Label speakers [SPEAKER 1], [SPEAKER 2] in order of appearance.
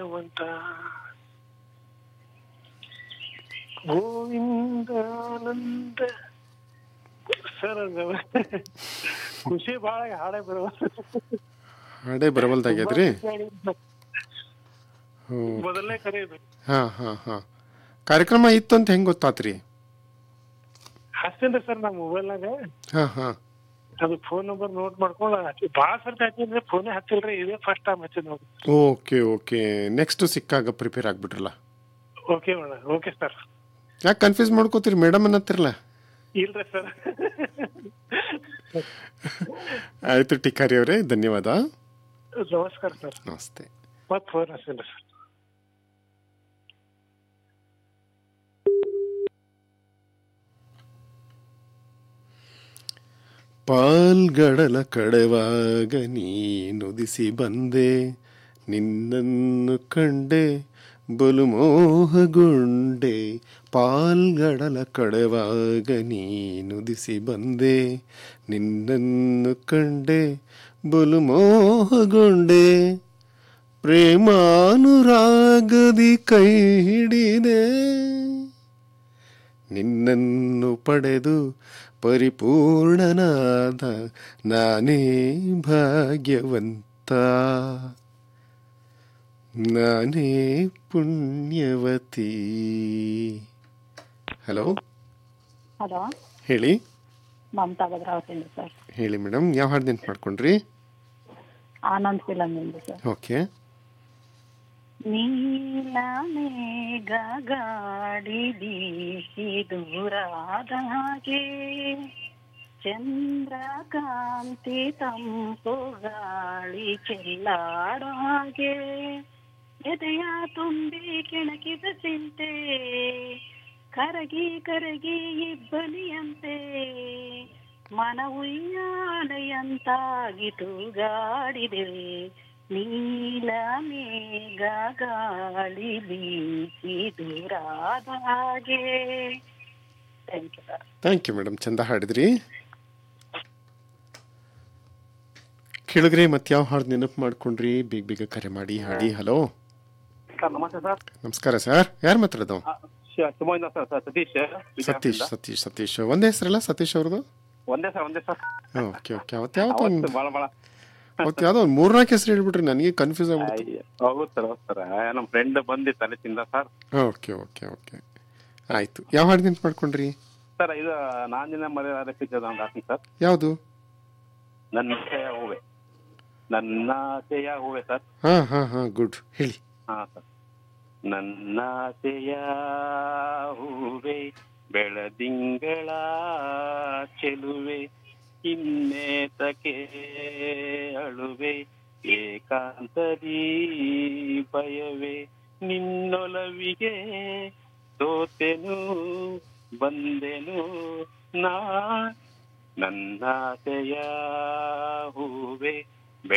[SPEAKER 1] ಭಗವಂತ ಗೋವಿಂದಾನಂದ ಸರ್ ಅದು ಖುಷಿ ಭಾಳ ಹಾಡೇ ಬರುವ
[SPEAKER 2] ಹಾಡೇ ಬರವಲ್ದಾಗ್ಯದ್ರಿ ಹ್ಞೂ
[SPEAKER 1] ಮೊದಲನೇ ಕರೆಯೋದು
[SPEAKER 2] ಹಾಂ ಹಾಂ ಹಾಂ ಕಾರ್ಯಕ್ರಮ ಇತ್ತು ಅಂತ ಹೆಂಗೆ ಗೊತ್ತಾತ್ರಿ
[SPEAKER 1] ಹಚ್ತೇನ್ರಿ ಸರ್ ನಾ ಮೊಬೈಲ್ನಾಗ
[SPEAKER 2] ಹಾಂ ಹಾಂ
[SPEAKER 1] ಅದು ಫೋನ್ ನಂಬರ್ ನೋಟ್ ಮಾಡ್ಕೊಂಡು ಹಚ್ಚಿ ಭಾಳ ಸರ್ತಿ ಹಚ್ಚಿದ್ರೆ ಫೋನೇ ಹಚ್ಚಿಲ್ರಿ ಇದೇ ಫಸ್ಟ್ ಟೈಮ್ ಹಚ್ಚಿದ್ ನೋಡಿ
[SPEAKER 2] ಓಕೆ ಓಕೆ ನೆಕ್ಸ್ಟ್ ಸಿಕ್ಕಾಗ ಪ್ರಿಪೇರ್ ಆಗ್ಬಿಟ್ರಲ್ಲ
[SPEAKER 1] ಓಕೆ ಮೇಡಮ್ ಓಕೆ ಸರ್
[SPEAKER 2] ಯಾಕೆ ಕನ್ಫ್ಯೂಸ್ ಮಾಡ್ಕೋತೀರಿ ಮೇಡಮ್ ಅನ್ನತ್ತಿರಲ್ಲ
[SPEAKER 1] ಇಲ್ರಿ ಸರ್
[SPEAKER 2] ಆಯಿತು ಟಿಕಾರಿ ಅವರೇ ಧನ್ಯವಾದ
[SPEAKER 1] ನಮಸ್ಕಾರ ಸರ್
[SPEAKER 2] ನಮಸ್ತೆ
[SPEAKER 1] ಮತ್ತೆ ಫೋನ್ ಹಚ್ತೇನ್ರಿ ಸರ್
[SPEAKER 2] ಪಾಲ್ಗಡಲ ಕಡೆವಾಗ ನೀನುದಿಸಿ ಬಂದೆ ನಿನ್ನನ್ನು ಕಂಡೆ ಬಲು ಮೋಹಗೊಂಡೆ ಪಾಲ್ಗಡಲ ಕಡೆವಾಗ ನೀನುದಿಸಿ ಬಂದೆ ನಿನ್ನನ್ನು ಕಂಡೆ ಬಲು ಮೋಹಗೊಂಡೆ ಪ್ರೇಮಾನುರಾಗದಿ ಕೈ ಹಿಡಿದೆ ನಿನ್ನನ್ನು ಪಡೆದು ಪರಿಪೂರ್ಣನಾದ ನಾನೇ ಭಾಗ್ಯವಂತ ನಾನೇ ಪುಣ್ಯವತಿ ಹಲೋ
[SPEAKER 3] ಹಲೋ
[SPEAKER 2] ಹೇಳಿ
[SPEAKER 3] ಮಮತಾ ಭದ್ರಾವತಿಯಿಂದ ಸರ್
[SPEAKER 2] ಹೇಳಿ ಮೇಡಮ್ ಯಾವ ಹಾಡು ನೆನ್ಪು ಮಾಡ್ಕೊಂಡ್ರಿ
[SPEAKER 3] ಆನಂದ್ ಫಿಲಮ್ ಇಂದ ಸರ್
[SPEAKER 2] ಓಕೆ
[SPEAKER 3] ನೀಲ ಮೇಘ ಗಾಡಿ ಬೀಸಿ ದೂರಾದ ಹಾಗೆ ಚಂದ್ರಕಾಂತಿ ತಂಪು ಗಾಳಿ ಚೆಲ್ಲಾಡೋ ಹಾಗೆ ಎದೆಯ ತುಂಬಿ ಕೆಣಕಿದ ಚಿಂತೆ ಕರಗಿ ಕರಗಿ ಇಬ್ಬನಿಯಂತೆ ಮನ ಉಯ್ಯಾಲೆಯಂತಾಗಿತು ಗಾಡಿದೆ ನೀಲ ಮೇಘ ಗಾಳಿ ಬೀಸಿ ದೂರಾದ ಹಾಗೆ thank you sir
[SPEAKER 2] thank you madam ಚಂದ ಹಾಡಿದ್ರಿ ಕೇಳಿದ್ರಿ ಮತ್ತೆ ಯಾವ ಹಾಡು ನೆನಪು ಮಾಡ್ಕೊಂಡ್ರಿ ಬೇಗ ಬೇಗ ಕರೆ ಮಾಡಿ ಹಾಡಿ ಹಲೋ
[SPEAKER 4] ಸರ್ ನಮಸ್ತೆ ಸರ್
[SPEAKER 2] ನಮಸ್ಕಾರ ಸರ್ ಯಾರು ಮಾತಾಡೋದು
[SPEAKER 4] ಶಿವಮೊಗ್ಗದಿಂದ ಸರ್ ಸರ್ ಸತೀಶ್
[SPEAKER 2] ಸತೀಶ್ ಸತೀಶ್ ಸತೀಶ್ ಒಂದೇ ಹೆಸರಲ್ಲ ಸತೀಶ್ ಅವ್ರದ್ದು
[SPEAKER 4] ಒಂದೇ ಸರ್ ಒಂದೇ ಸರ್
[SPEAKER 2] ಓಕೆ ಓಕೆ ಅವತ್ತು ಯಾವತ್ತು ಒಂದು
[SPEAKER 4] ಅವತ್ತು ಭಾಳ ಭಾಳ
[SPEAKER 2] ಅವತ್ತು ಯಾವುದೋ ಒಂದು ಮೂರ್ನಾಲ್ಕು ಹೆಸರು ಹೇಳ್ಬಿಟ್ರಿ ನನಗೆ ಕನ್ಫ್ಯೂಸ್ ಆಗ್ಬಿಡ್ತು
[SPEAKER 4] ಹೌದು ಸರ್ ಹೌದು ಸರ್ ನಮ್ಮ ಫ್ರೆಂಡ್ ಬಂದಿತ್ತು ಅಲ್ಲಿ ತಿಂದ ಸರ್
[SPEAKER 2] ಓಕೆ ಓಕೆ ಓಕೆ ಆಯಿತು ಯಾವ ಹಾಡು ನೆನ್ಪು ಮಾಡ್ಕೊಂಡ್ರಿ
[SPEAKER 4] ಸರ್ ಇದು ನಾನಿನ ಮರ್ಯಾದೆ ಪಿಕ್ಚರ್ ಒಂದು ಹಾಕ್ತೀನಿ ಸರ್
[SPEAKER 2] ಯಾವುದು
[SPEAKER 4] ನನ್ನ ಆಸೆಯ ಹೂವೆ ನನ್ನ ಆಸೆಯ ಹೂವೆ ಸರ್
[SPEAKER 2] ಹಾಂ ಹಾಂ ಹಾಂ ಗುಡ್ ಹೇಳಿ
[SPEAKER 4] ಹಾಂ ಸರ್ ನನ್ನಾಸೆಯ ಹೂವೆ ಬೆಳದಿಂಗಳ ಚೆಲುವೆ ಇನ್ನೇತಕ್ಕೆ ಅಳುವೆ ಏಕಾಂತದಿ ಭಯವೇ ನಿನ್ನೊಲವಿಗೆ ಸೋತೆನು ಬಂದೆನು ನಾ ನನ್ನಾಸೆಯ ಹೂವೆ